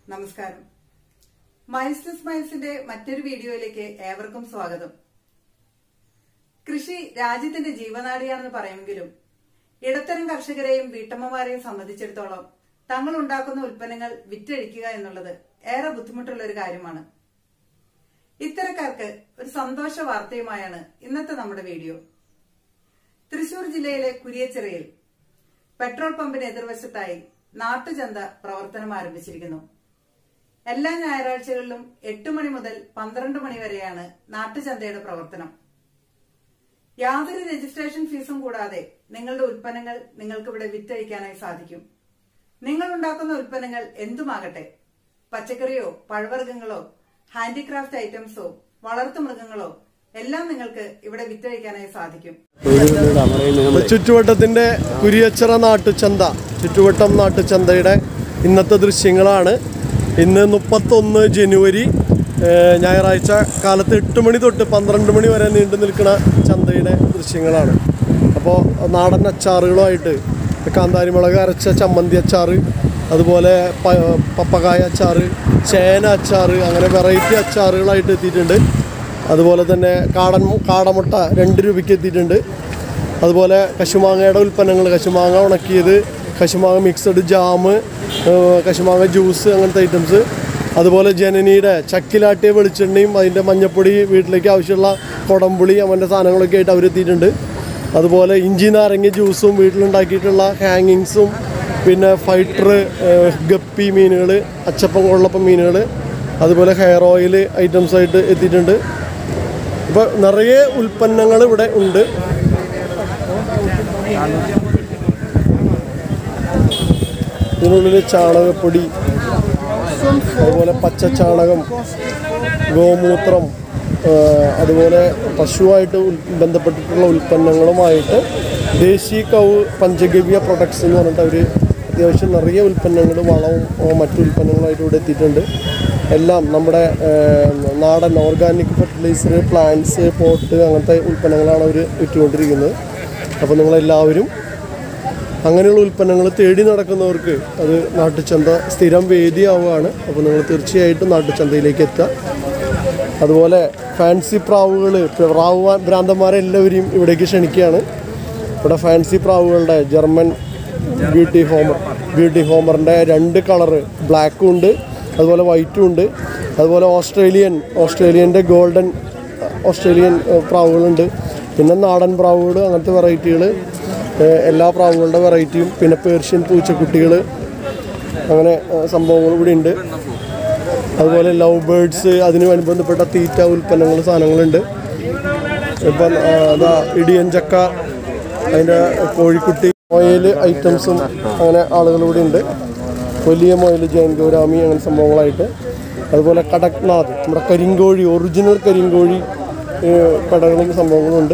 നമസ്കാരം miles to സ്മൈൽസിന്റെ മറ്റൊരു വീഡിയോയിലേക്ക് ഏവർക്കും സ്വാഗതം കൃഷി രാജ്യത്തിന്റെ ജീവനാഡിയാണെന്ന് പറയുമെങ്കിലും ഇടത്തരം കർഷകരെയും വീട്ടമ്മമാരെയും സംബന്ധിച്ചിടത്തോളം തങ്ങൾ ഉണ്ടാക്കുന്ന ഉൽപ്പന്നങ്ങൾ വിറ്റഴിക്കുക എന്നുള്ളത് ഏറെ ബുദ്ധിമുട്ടുള്ള ഒരു കാര്യമാണ് ഇത്തരക്കാർക്ക് ഒരു സന്തോഷ വാർത്തയുമായാണ് ഇന്നത്തെ നമ്മുടെ വീഡിയോ തൃശൂർ ജില്ലയിലെ കുരിയച്ചിറയിൽ പെട്രോൾ പമ്പിന് എതിർവശത്തായി നാട്ടുചന്ത പ്രവർത്തനം ആരംഭിച്ചിരിക്കുന്നു എല്ലാ ഞായറാഴ്ചകളിലും എട്ട് മണി മുതൽ പന്ത്രണ്ട് മണി വരെയാണ് നാട്ടുചന്തയുടെ പ്രവർത്തനം യാതൊരു രജിസ്ട്രേഷൻ ഫീസും കൂടാതെ നിങ്ങളുടെ ഉൽപ്പന്നങ്ങൾ നിങ്ങൾക്ക് ഇവിടെ വിറ്റഴിക്കാനായി സാധിക്കും നിങ്ങൾ ഉണ്ടാക്കുന്ന ഉൽപ്പന്നങ്ങൾ എന്തുമാകട്ടെ പച്ചക്കറിയോ പഴവർഗ്ഗങ്ങളോ ഹാൻഡിക്രാഫ്റ്റ് ഐറ്റംസോ വളർത്തുമൃഗങ്ങളോ എല്ലാം നിങ്ങൾക്ക് ഇവിടെ വിറ്റഴിക്കാനായി സാധിക്കും ചുറ്റുവട്ടത്തിന്റെ കുരിയച്ചിറ നാട്ടുചന്ത ചുറ്റുവട്ടം നാട്ടുചന്തയുടെ ഇന്നത്തെ ദൃശ്യങ്ങളാണ് ഇന്ന് മുപ്പത്തൊന്ന് ജനുവരി ഏഹ്, ഞായറാഴ്ച കാലത്ത് എട്ട് മണി തൊട്ട് പന്ത്രണ്ട് മണി വരെ നീണ്ടു നിൽക്കുന്ന ചന്തയുടെ ദൃശ്യങ്ങളാണ് അപ്പോൾ നാടൻ അച്ചാറുകളുമായിട്ട് കാന്താരി മുളക് അരച്ച ചമ്മന്തി അച്ചാറ് അതുപോലെ പ- പപ്പക്കായ അച്ചാറ് ചേന അച്ചാറ് അങ്ങനെ വെറൈറ്റി അച്ചാറുകളായിട്ട് എത്തിയിട്ടുണ്ട് അതുപോലെ തന്നെ കാടൻ കാടമുട്ട രണ്ട് രൂപയ്ക്ക് എത്തിയിട്ടുണ്ട് അതുപോലെ കശുമാങ്ങയുടെ ഉൽപ്പന്നങ്ങൾ കശുമാങ്ങ ഉണക്കിയത് കശുമാങ്ങ മിക്സഡ് ജാമ് ഏഹ് കശുമാങ്ങ ജ്യൂസ് അങ്ങനത്തെ ഐറ്റംസ് അതുപോലെ ജനനിയുടെ ചക്കിലാട്ടിയ വെളിച്ചെണ്ണയും അതിൻ്റെ മഞ്ഞപ്പൊടി വീട്ടിലേക്ക് ആവശ്യമുള്ള കുടംപുളി അങ്ങനത്തെ സാധനങ്ങളൊക്കെ ആയിട്ട് അവരെത്തിയിട്ടുണ്ട് അതുപോലെ ഇഞ്ചി നാരങ്ങ ജ്യൂസും വീട്ടിലുണ്ടാക്കിയിട്ടുള്ള ഹാങ്ങിങ്സും പിന്നെ ഫൈറ്റർ ഗപ്പി മീനുകൾ അച്ചപ്പം കൊള്ളപ്പം മീനുകൾ അതുപോലെ ഹെയർ ഓയിൽ ഐറ്റംസ് ആയിട്ട് എത്തിയിട്ടുണ്ട് ഇപ്പോൾ നിറയെ ഉൽപ്പന്നങ്ങൾ ഇവിടെ ഉണ്ട് ഇതിനുള്ളിൽ ചാണകപ്പൊടി അതുപോലെ പച്ച ചാണകം ഗോമൂത്രം ആ, അതുപോലെ പശുവായിട്ട് ഉൽ- ബന്ധപ്പെട്ടിട്ടുള്ള ഉൽപ്പന്നങ്ങളുമായിട്ട് ദേശീയ കൗ പഞ്ചഗവ്യ പ്രൊഡക്ട്സ് എന്ന് പറഞ്ഞിട്ട് അവർ അത്യാവശ്യം നിറയെ ഉൽപ്പന്നങ്ങൾ വളവും ആ, മറ്റു ഉൽപ്പന്നങ്ങളായിട്ട് ഇവിടെ എത്തിയിട്ടുണ്ട് എല്ലാം നമ്മുടെ ആ, നാടൻ ഓർഗാനിക് ഫെർട്ടിലൈസർ പ്ലാന്റ്സ് പോട്ട് അങ്ങനത്തെ ഉൽപ്പന്നങ്ങളാണ് അവർ വിറ്റുകൊണ്ടിരിക്കുന്നത് അപ്പോൾ നിങ്ങളെല്ലാവരും അങ്ങനെയുള്ള ഉൽപ്പന്നങ്ങൾ തേടി നടക്കുന്നവർക്ക് അത് നാട്ടുചന്ത സ്ഥിരം വേദിയാവുകയാണ് അപ്പോൾ നിങ്ങൾ തീർച്ചയായിട്ടും നാട്ടുചന്തയിലേക്ക് എത്തുക അതുപോലെ ഫാൻസി പ്രാവുകൾ പ്രാവ് ഭ്രാന്തന്മാരെല്ലാവരെയും ഇവിടേക്ക് ക്ഷണിക്കുകയാണ് ഇവിടെ ഫാൻസി പ്രാവുകളുടെ ജർമ്മൻ ബ്യൂട്ടി ഹോമർ ബ്യൂട്ടി ഹോമറിൻ്റെ രണ്ട് കളറ് ബ്ലാക്കും ഉണ്ട് അതുപോലെ വൈറ്റും ഉണ്ട് അതുപോലെ ഓസ്ട്രേലിയൻ ഓസ്ട്രേലിയൻ്റെ ഗോൾഡൻ ഓസ്ട്രേലിയൻ ഏഹ്, പ്രാവുകളുണ്ട് പിന്നെ നാടൻ പ്രാവുകൾ അങ്ങനത്തെ വെറൈറ്റികൾ എല്ലാ പ്രാവുകളുടെ വെറൈറ്റിയും പിന്നെ പേർഷ്യൻ പൂച്ചക്കുട്ടികൾ അങ്ങനെ ഏഹ്, സംഭവങ്ങൾ ഇവിടെ ഉണ്ട് അതുപോലെ ലവ് ബേർഡ്സ് അതിന് ബന്ധപ്പെട്ട തീറ്റ ഉൽപ്പന്നങ്ങൾ സാധനങ്ങളുണ്ട് ഇപ്പം ആ, അതാ ഇടിയൻ ചക്ക അതിൻ്റെ കോഴിക്കുട്ടി മൊയൽ ഐറ്റംസും അങ്ങനെ ആളുകൾ ഇവിടെ ഉണ്ട് വലിയ മൊയൽ ജയൻഗൗരാമി അങ്ങനെ സംഭവങ്ങളായിട്ട് അതുപോലെ കടക്നാഥ് നമ്മുടെ കരിങ്കോഴി ഒറിജിനൽ കരിങ്കോഴി ഏഹ്, കടകളും സംഭവങ്ങളും ഉണ്ട്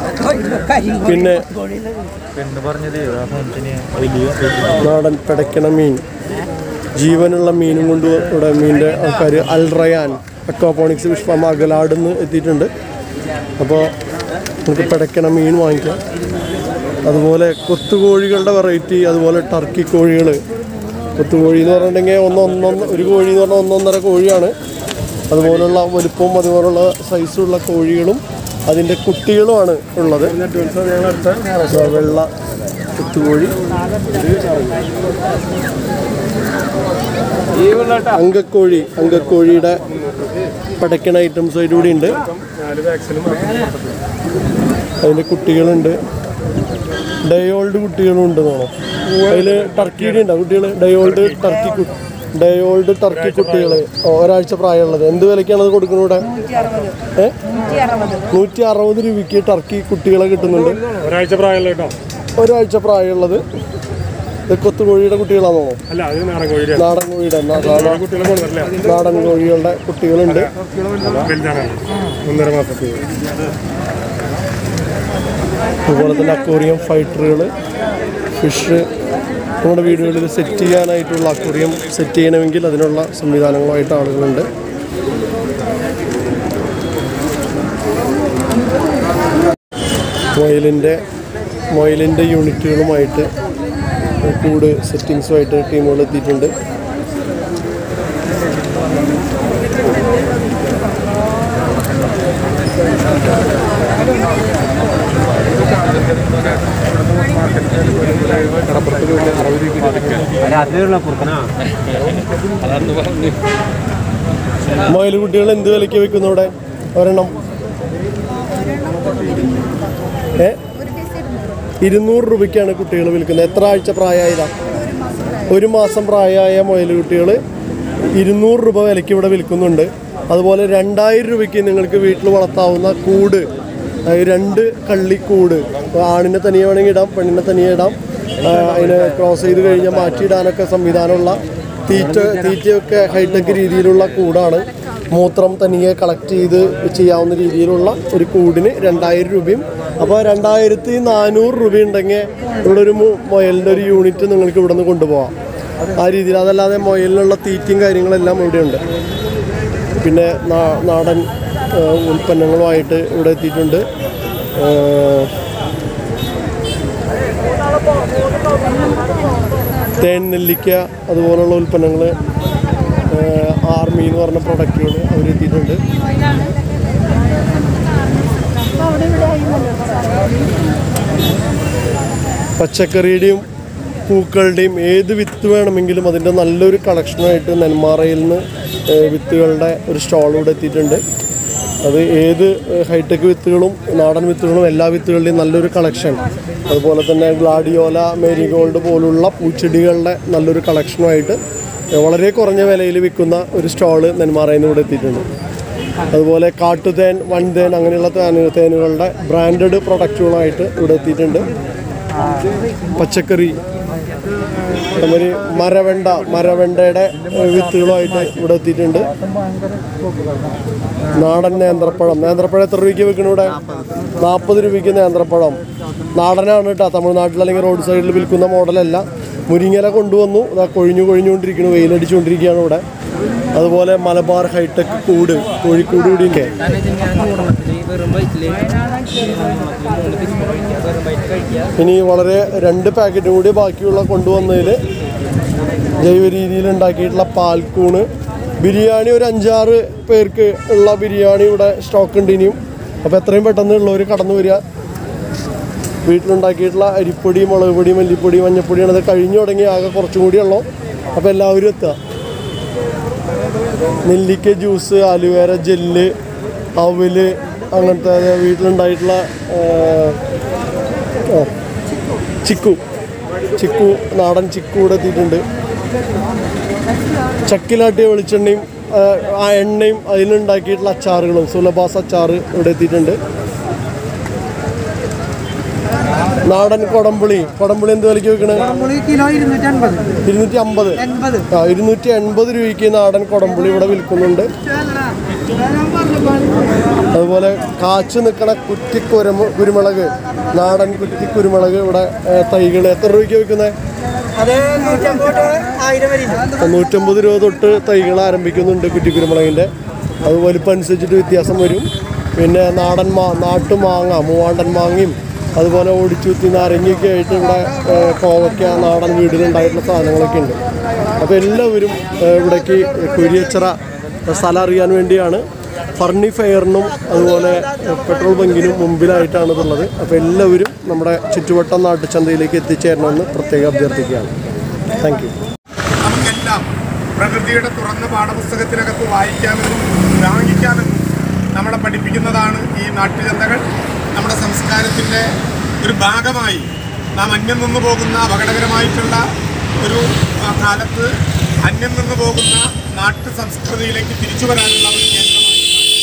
പിന്നെ എന്ന് പറഞ്ഞത് ആ ഫോണിന് വലിയ നാടൻ പിടയ്ക്കണ മീൻ ജീവനുള്ള മീനും കൊണ്ട് ഇവിടെ മീനിൻ്റെ ആൾക്കാർ അൽറയാൻ അക്വാപോണിക്സ് വിശ്വമ അകലാട് നിന്ന് എത്തിയിട്ടുണ്ട് അപ്പോൾ നമുക്ക് പിടയ്ക്കണ മീൻ വാങ്ങിക്കാം അതുപോലെ കൊത്തുകോഴികളുടെ വെറൈറ്റി അതുപോലെ ടർക്കി കോഴികൾ കൊത്തുകോഴി എന്ന് പറഞ്ഞിട്ടുണ്ടെങ്കിൽ ഒന്ന് ഒന്നൊന്ന് ഒരു കോഴി എന്ന് പറഞ്ഞാൽ ഒന്നൊന്നര കോഴിയാണ് അതുപോലുള്ള വലുപ്പവും അതുപോലുള്ള സൈസുള്ള കോഴികളും അതിൻ്റെ കുട്ടികളുമാണ് ഉള്ളത് ദാ വെള്ള കൊത്തുകോഴി അങ്കക്കോഴി അങ്കക്കോഴിയുടെ പടയ്ക്കണ ഐറ്റംസ് അതിൻ്റെ കൂടി ഉണ്ട് അതിൻ്റെ കുട്ടികളുണ്ട് ഡയോൾഡ് കുട്ടികളും ഉണ്ട് തോന്നുന്നു അതിൽ ടർക്കിയുടെ ഉണ്ടോ കുട്ടികൾ ഡയോൾഡ് ടർക്കി കു- ഡയോൾഡ് ടർക്കി കുട്ടികൾ ഒരാഴ്ച പ്രായമുള്ളത് എന്ത് വിലക്കാണ് അത് കൊടുക്കുന്നത് ഇവിടെ ഏ നൂറ്റി അറുപത് രൂപയ്ക്ക് ടർക്കി കുട്ടികളെ കിട്ടുന്നുണ്ട് ഒരാഴ്ച പ്രായമുള്ള കേട്ടോ ഒരാഴ്ച പ്രായമുള്ളത് ഇത് കൊത്തുകോഴിയുടെ കുട്ടികളാണോ അല്ല അത് നാടൻ കോഴിയുടെ നാടൻ കോഴിയുടെ എന്നാ സാധാ കുട്ടികളെ കൊണ്ടുവരില്ല നാടൻ കോഴികളുടെ കുട്ടികളുണ്ട് വലുതാണ് ഒന്നര മാസത്തിൽ അതുപോലെ തന്നെ അക്വേറിയം ഫൈറ്ററുകൾ ഫിഷ് നമ്മുടെ വീടുകളിൽ സെറ്റ് ചെയ്യാനായിട്ടുള്ള അക്വേറിയം സെറ്റ് ചെയ്യണമെങ്കിൽ അതിനുള്ള സംവിധാനങ്ങളുമായിട്ട് ആളുകളുണ്ട് മൊയിലിൻ്റെ മൊയിലിൻ്റെ യൂണിറ്റുകളുമായിട്ട് കൂട് സെറ്റിങ്സുമായിട്ട് ടീമുകൾ എത്തിയിട്ടുണ്ട് മൊയൽ കുട്ടികൾ എന്ത് വിലയ്ക്ക് വെക്കുന്നു ഇവിടെ ഒരെണ്ണം ഏ ഇരുന്നൂറ് രൂപയ്ക്കാണ് കുട്ടികൾ വിൽക്കുന്നത് എത്ര ആഴ്ച പ്രായമായതാ ഒരു മാസം പ്രായമായ മുയൽ കുട്ടികൾ ഇരുന്നൂറ് രൂപ വിലയ്ക്ക് ഇവിടെ വിൽക്കുന്നുണ്ട് അതുപോലെ രണ്ടായിരം രൂപയ്ക്ക് നിങ്ങൾക്ക് വീട്ടിൽ വളർത്താവുന്ന കൂട് അതായത് രണ്ട് കള്ളിക്കൂട് ആണിനെ തനിയെ വേണമെങ്കിൽ ഇടാം പെണ്ണിനെ തനിയെ ഇടാം ആ, അതിനെ ക്രോസ് ചെയ്ത് കഴിഞ്ഞാൽ മാറ്റിയിടാനൊക്കെ സംവിധാനമുള്ള തീറ്റ തീറ്റയൊക്കെ ഹൈടെക് രീതിയിലുള്ള കൂടാണ് മൂത്രം തനിയെ കളക്ട് ചെയ്ത് ചെയ്യാവുന്ന രീതിയിലുള്ള ഒരു കൂടിന് രണ്ടായിരം രൂപയും അപ്പോൾ രണ്ടായിരത്തി നാനൂറ് രൂപ ഉണ്ടെങ്കിൽ ഇവിടെ ഒരു മു- മുയലിൻ്റെ ഒരു യൂണിറ്റ് നിങ്ങൾക്ക് ഇവിടെ നിന്ന് കൊണ്ടുപോകാം ആ രീതിയിൽ അതല്ലാതെ മുയലിനുള്ള തീറ്റയും കാര്യങ്ങളെല്ലാം ഇവിടെയുണ്ട് പിന്നെ നാ- നാടൻ ആ, ഉൽപ്പന്നങ്ങളുമായിട്ട് ഇവിടെ എത്തിയിട്ടുണ്ട് ആ, തേൻ നെല്ലിക്ക അതുപോലുള്ള ഉൽപ്പന്നങ്ങൾ ആർമി എന്ന് പറഞ്ഞ പ്രൊഡക്റ്റുകൾ അവരെത്തിയിട്ടുണ്ട് പച്ചക്കറിയുടെയും പൂക്കളുടെയും ഏത് വിത്ത് വേണമെങ്കിലും അതിൻ്റെ നല്ലൊരു കളക്ഷനായിട്ട് നെന്മാറയിൽ നിന്ന് ഏഹ്, വിത്തുകളുടെ ഒരു സ്റ്റോൾ ഇവിടെ എത്തിയിട്ടുണ്ട് അത് ഏത് ഏഹ്, ഹൈടെക് വിത്തുകളും നാടൻ വിത്തുകളും എല്ലാ വിത്തുകളുടെയും നല്ലൊരു കളക്ഷൻ അതുപോലെ തന്നെ ഗ്ലാഡിയോല മേരിഗോൾഡ് പോലുള്ള പൂച്ചെടികളുടെ നല്ലൊരു കളക്ഷനുമായിട്ട് ഏഹ്, വളരെ കുറഞ്ഞ വിലയിൽ വിൽക്കുന്ന ഒരു സ്റ്റോള് നെന്മാറയിൽ നിന്ന് ഇവിടെ എത്തിയിട്ടുണ്ട് അതുപോലെ കാട്ടുതേൻ വൻതേൻ അങ്ങനെയുള്ള തേന് തേനുകളുടെ ബ്രാൻഡഡ് പ്രൊഡക്റ്റുകളായിട്ട് ഇവിടെ എത്തിയിട്ടുണ്ട് പച്ചക്കറി അതുമാതിരി മരവെണ്ട മരവെണ്ടയുടെ ഏഹ്, വിത്തുകളുമായിട്ട് ഇവിടെ എത്തിയിട്ടുണ്ട് നാടൻ നേന്ത്രപ്പഴം നേന്ത്രപ്പഴം എത്ര രൂപയ്ക്ക് വെക്കണം ഇവിടെ നാൽപ്പത് രൂപയ്ക്ക് നേന്ത്രപ്പഴം നാടനാണ് കേട്ടോ തമിഴ്നാട്ടിൽ അല്ലെങ്കിൽ റോഡ് സൈഡിൽ വിൽക്കുന്ന മോഡലല്ല മുരിങ്ങല കൊണ്ടുവന്നു ഇതാ കൊഴിഞ്ഞു കൊഴിഞ്ഞുകൊണ്ടിരിക്കുന്നു വെയിലടിച്ചുകൊണ്ടിരിക്കുകയാണ് ഇവിടെ അതുപോലെ മലബാർ ഹൈടെക് കൂട് കോഴിക്കോട് കൂടിയൊക്കെ ഇനി വളരെ രണ്ട് പാക്കറ്റും കൂടി ബാക്കിയുള്ള കൊണ്ടുവന്നതിൽ ജൈവ രീതിയിൽ ഉണ്ടാക്കിയിട്ടുള്ള പാൽക്കൂണ് ബിരിയാണി ഒരു അഞ്ചാറ് പേർക്ക് ഉള്ള ബിരിയാണി ഇവിടെ സ്റ്റോക്ക് ഉണ്ട് ഇനിയും അപ്പോൾ എത്രയും പെട്ടെന്ന് ഉള്ളവർ കടന്നു വരിക വീട്ടിലുണ്ടാക്കിയിട്ടുള്ള അരിപ്പൊടി മുളക് പൊടി മല്ലിപ്പൊടി മഞ്ഞപ്പൊടിയാണ് അത് കഴിഞ്ഞു തുടങ്ങി ആകെ കുറച്ചും കൂടി ഉള്ളൂ അപ്പോൾ എല്ലാവരും എത്തുക നെല്ലിക്ക ജ്യൂസ് അലുവേര ജെല്ല് അവല് അങ്ങനത്തെ അതായത് വീട്ടിലുണ്ടായിട്ടുള്ള ആ, ഓ ചിക്കു ചിക്കു നാടൻ ചിക്കു ഇവിടെ എത്തിയിട്ടുണ്ട് ചക്കിലാട്ടിയ വെളിച്ചെണ്ണയും ആ, ആ എണ്ണയും അതിലുണ്ടാക്കിയിട്ടുള്ള അച്ചാറുകളും സുലഭാസ് അച്ചാർ ഇവിടെ എത്തിയിട്ടുണ്ട് നാടൻ കൊടംപുളി കൊടംപുളി എന്ത് വിലയ്ക്ക് വെക്കണേ നമ്മള് കിലോ ഇരുന്നൂറ്റി അൻപത് ഇരുന്നൂറ്റി അമ്പത് എൺപത് ആ ഇരുന്നൂറ്റി എൺപത് രൂപയ്ക്ക് നാടൻ കൊടംപുളി ഇവിടെ വിൽക്കുന്നുണ്ട് അതുപോലെ കാച്ചു നിൽക്കണ കുറ്റി കുരമ കുരുമുളക് നാടൻ കുറ്റി കുരുമുളക് ഇവിടെ തൈകൾ എത്ര രൂപയ്ക്ക് വെക്കുന്നത് അത് നൂറ്റമ്പത് ആയിരം വരില്ല നൂറ്റമ്പത് രൂപ തൊട്ട് തൈകൾ ആരംഭിക്കുന്നുണ്ട് കുറ്റി കുരുമുളകിൻ്റെ അത് വലിപ്പം അനുസരിച്ചിട്ട് വ്യത്യാസം വരും പിന്നെ നാടൻ മാ നാട്ടുമാങ്ങ മൂവാണ്ടൻ മാങ്ങയും അതുപോലെ ഓടിച്ചൂത്തി നാരങ്ങയൊക്കെ ആയിട്ട് ഇവിടെ ഏ, കോവയ്ക്ക നാടൻ വീടിലുണ്ടായിട്ടുള്ള സാധനങ്ങളൊക്കെ ഉണ്ട് അപ്പോൾ എല്ലാവരും ഏ, ഇവിടേക്ക് കുരിയച്ചിറ സ്ഥലം അറിയാൻ വേണ്ടിയാണ് ഫർണി ഫെയറിനും അതുപോലെ ഏ, പെട്രോൾ ബങ്കിനും മുമ്പിലായിട്ടാണ് ഇതുള്ളത് അപ്പോൾ എല്ലാവരും നമ്മുടെ ചുറ്റുവട്ടം നാട്ടുചന്തയിലേക്ക് എത്തിച്ചേരണമെന്ന് പ്രത്യേകം അഭ്യർത്ഥിക്കുകയാണ് താങ്ക് യു നമുക്കെല്ലാം പ്രകൃതിയുടെ തുറന്ന പാഠപുസ്തകത്തിനകത്ത് വായിക്കാമെന്നും വാങ്ങിക്കാമെന്നും നമ്മളെ പഠിപ്പിക്കുന്നതാണ് ഈ നാട്ടുചന്തകൾ നമ്മുടെ സംസ്കാരത്തിൻ്റെ ഒരു ഭാഗമായി നാം അന്യം നിന്ന് പോകുന്ന അപകടകരമായിട്ടുള്ള ഒരു ആ, കാലത്ത് അന്യം നിന്ന് പോകുന്ന നാട്ടു സംസ്കൃതിയിലേക്ക് തിരിച്ചു വരാനുള്ള ഒരു കേന്ദ്രമായി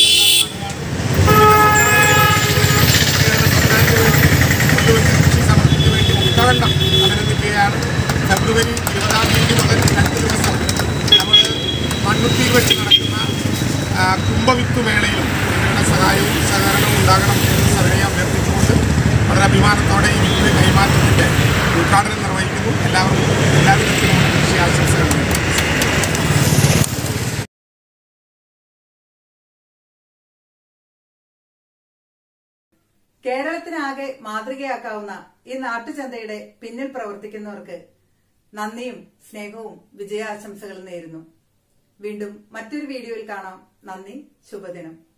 കൃഷി സമൃദ്ധിക്ക് വേണ്ടി മുക്തകണ്ഠം അഭിനന്ദിക്കുകയാണ് ഫെബ്രുവരി ഇരുപതാം തീയതി മുതൽ രണ്ട് ദിവസം നമ്മൾ മണ്ണുത്തിയിൽ വെച്ച് നടക്കുന്ന ആ, കുംഭവിത്ത് മേളയിലും നിങ്ങളുടെ സഹായവും സഹകരണവും ഉണ്ടാകണം എന്ന് സഭയെ അഭ്യർത്ഥിച്ചുകൊണ്ട് വളരെ അഭിമാനത്തോടെ ഈ വിത്ത് കൈമാറ്റത്തിൻ്റെ ഉദ്ഘാടനം നിർവഹിക്കുന്നു എല്ലാവർക്കും എല്ലാവിധത്തിലും കൃഷി ആശംസകൾ നേരുന്നു. കേരളത്തിനാകെ മാതൃകയാക്കാവുന്ന ഈ നാട്ടുചന്തയുടെ പിന്നിൽ പ്രവർത്തിക്കുന്നവർക്ക് നന്ദിയും സ്നേഹവും വിജയാശംസകളും നേരുന്നു വീണ്ടും മറ്റൊരു വീഡിയോയിൽ കാണാം നന്ദി ശുഭദിനം